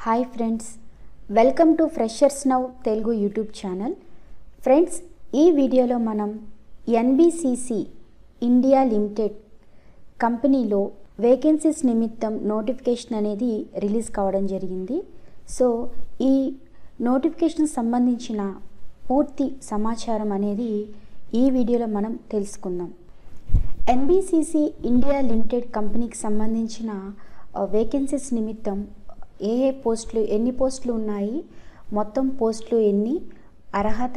hi friends welcome to Freshers Now Telugu YouTube channel friends ఈ వీడియోలో మనం ఎన్బిసిసి ఇండియా లిమిటెడ్ కంపెనీలో వేకెన్సీస్ నిమిత్తం నోటిఫికేషన్ అనేది రిలీజ్ కావడం జరిగింది సో ఈ నోటిఫికేషన్ సంబంధించిన పూర్తి సమాచారం అనేది ఈ వీడియోలో మనం తెలుసుకుందాం ఎన్బిసిసి ఇండియా లిమిటెడ్ కంపెనీకి సంబంధించిన వేకెన్సీస్ నిమిత్తం ఏ ఏ పోస్టులు ఎన్ని పోస్టులు ఉన్నాయి మొత్తం పోస్టులు ఎన్ని అర్హత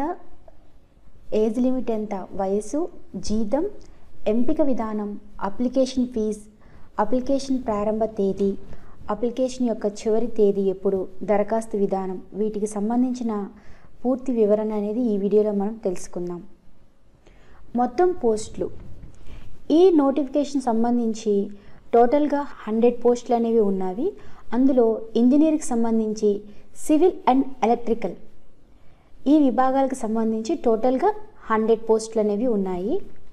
ఏజ్ లిమిట్ ఎంత వయసు జీతం ఎంపిక విధానం అప్లికేషన్ ఫీజ్ అప్లికేషన్ ప్రారంభ తేదీ అప్లికేషన్ యొక్క చివరి తేదీ ఎప్పుడు దరఖాస్తు విధానం వీటికి సంబంధించిన పూర్తి వివరణ అనేది ఈ వీడియోలో మనం తెలుసుకుందాం మొత్తం పోస్టులు ఈ నోటిఫికేషన్ సంబంధించి టోటల్గా హండ్రెడ్ పోస్టులు అనేవి ఉన్నవి అందులో ఇంజనీరింగ్కి సంబంధించి సివిల్ అండ్ ఎలక్ట్రికల్ ఈ విభాగాలకు సంబంధించి టోటల్గా హండ్రెడ్ పోస్టులు అనేవి ఉన్నాయి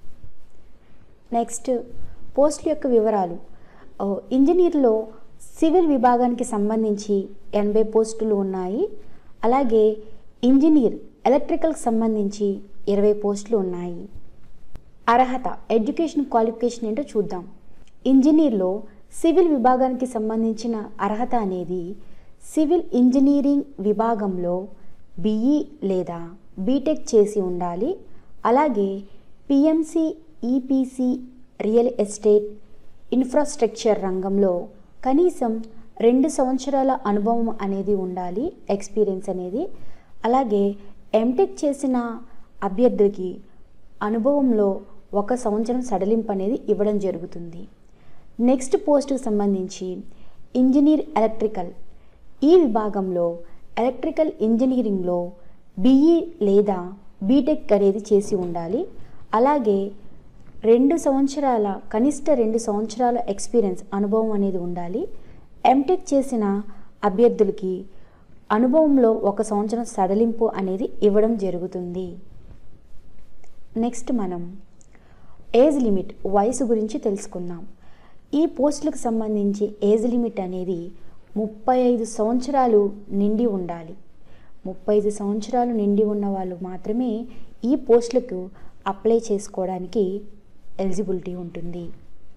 నెక్స్ట్ పోస్టుల యొక్క వివరాలు ఓ, ఇంజనీర్లో సివిల్ విభాగానికి సంబంధించి ఎనభై పోస్టులు ఉన్నాయి అలాగే ఇంజనీర్ ఎలక్ట్రికల్కి సంబంధించి ఇరవై పోస్టులు ఉన్నాయి అర్హత ఎడ్యుకేషన్ క్వాలిఫికేషన్ ఏంటో చూద్దాం ఇంజనీర్లో సివిల్ విభాగానికి సంబంధించిన అర్హత అనేది సివిల్ ఇంజనీరింగ్ విభాగంలో బిఈ లేదా బీటెక్ చేసి ఉండాలి అలాగే PMC EPC real estate infrastructure రంగంలో కనీసం రెండు సంవత్సరాల అనుభవం అనేది ఉండాలి ఎక్స్పీరియన్స్ అనేది అలాగే ఎంటెక్ చేసిన అభ్యర్థికి అనుభవంలో ఒక సంవత్సరం సడలింపు అనేది ఇవ్వడం జరుగుతుంది నెక్స్ట్ పోస్టుకు సంబంధించి ఇంజనీర్ ఎలక్ట్రికల్ ఈ విభాగంలో ఎలక్ట్రికల్ ఇంజనీరింగ్లో బిఈ లేదా బీటెక్ అనేది చేసి ఉండాలి అలాగే రెండు సంవత్సరాల కనిష్ట రెండు సంవత్సరాల ఎక్స్పీరియన్స్ అనుభవం అనేది ఉండాలి ఎంటెక్ చేసిన అభ్యర్థులకి అనుభవంలో ఒక సంవత్సరం సడలింపు అనేది ఇవ్వడం జరుగుతుంది నెక్స్ట్ మనం ఏజ్ లిమిట్ వయసు గురించి తెలుసుకుందాం ఈ పోస్టులకు సంబంధించి ఏజ్ లిమిట్ అనేది ముప్పై ఐదు సంవత్సరాలు నిండి ఉండాలి ముప్పై ఐదు సంవత్సరాలు నిండి ఉన్న వాళ్ళు మాత్రమే ఈ పోస్టులకు అప్లై చేసుకోవడానికి ఎలిజిబిలిటీ ఉంటుంది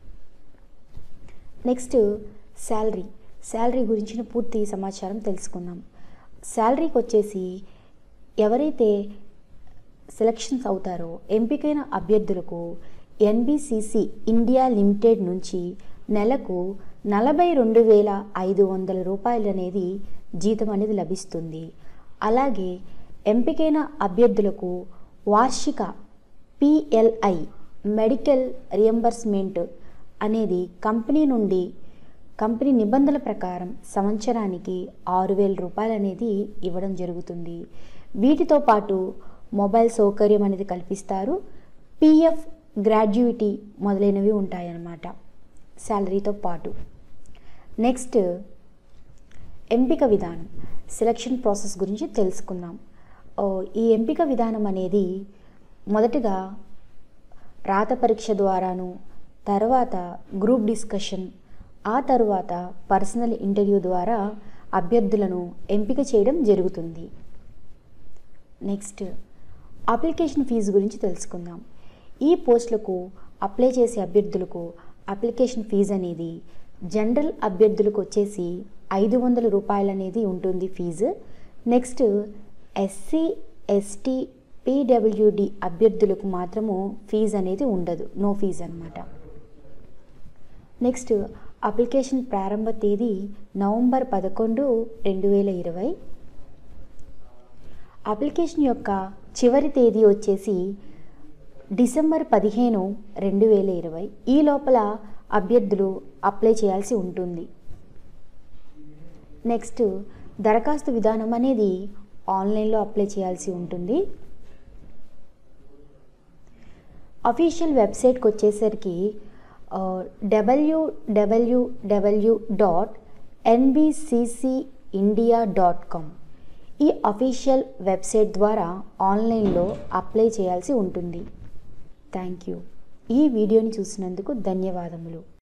నెక్స్ట్ శాలరీ శాలరీ గురించిన పూర్తి సమాచారం తెలుసుకుందాం శాలరీకి వచ్చేసి ఎవరైతే సెలక్షన్స్ అవుతారో ఎంపికైన అభ్యర్థులకు ఎన్బిసిసి ఇండియా లిమిటెడ్ నుంచి నెలకు నలభై రెండు వేల ఐదు వందల రూపాయలు అనేది జీతం అనేది లభిస్తుంది అలాగే ఎంపికైన అభ్యర్థులకు వార్షిక పిఎల్ఐ మెడికల్ రియంబర్స్మెంట్ అనేది కంపెనీ నుండి కంపెనీ నిబంధనల ప్రకారం సంవత్సరానికి ఆరు వేల రూపాయలు అనేది ఇవ్వడం జరుగుతుంది వీటితో పాటు మొబైల్ సౌకర్యం అనేది కల్పిస్తారు పిఎఫ్ గ్రాడ్యుయిటీ మొదలైనవి ఉంటాయన్నమాట శాలరీతో పాటు నెక్స్ట్ ఎంపిక విధానం సెలక్షన్ ప్రాసెస్ గురించి తెలుసుకుందాం ఓ, ఈ ఎంపిక విధానం అనేది మొదటగా రాత పరీక్ష ద్వారాను తర్వాత గ్రూప్ డిస్కషన్ ఆ తరువాత పర్సనల్ ఇంటర్వ్యూ ద్వారా అభ్యర్థులను ఎంపిక చేయడం జరుగుతుంది నెక్స్ట్ అప్లికేషన్ ఫీజు గురించి తెలుసుకుందాం ఈ పోస్టులకు అప్లై చేసే అభ్యర్థులకు అప్లికేషన్ ఫీజు అనేది జనరల్ అభ్యర్థులకు వచ్చేసి ఐదు వందల రూపాయలు అనేది ఉంటుంది fee next SC ST PWD అభ్యర్థులకు మాత్రము ఫీజు అనేది ఉండదు నో ఫీజు అనమాట నెక్స్ట్ అప్లికేషన్ ప్రారంభ తేదీ నవంబర్ పదకొండు రెండు వేల ఇరవై అప్లికేషన్ యొక్క చివరి తేదీ వచ్చేసి డిసెంబర్ పదిహేను రెండు వేల ఇరవై ఈ లోపల అభ్యర్థులు అప్లై చేయాల్సి ఉంటుంది నెక్స్ట్ దరఖాస్తు విధానం అనేది ఆన్లైన్లో అప్లై చేయాల్సి ఉంటుంది అఫీషియల్ వెబ్సైట్కి వచ్చేసరికి WWW dot NBCC India dot com ఈ అఫీషియల్ వెబ్సైట్ ద్వారా ఆన్లైన్లో అప్లై చేయాల్సి ఉంటుంది థ్యాంక్ యూ ఈ వీడియోని చూసినందుకు ధన్యవాదములు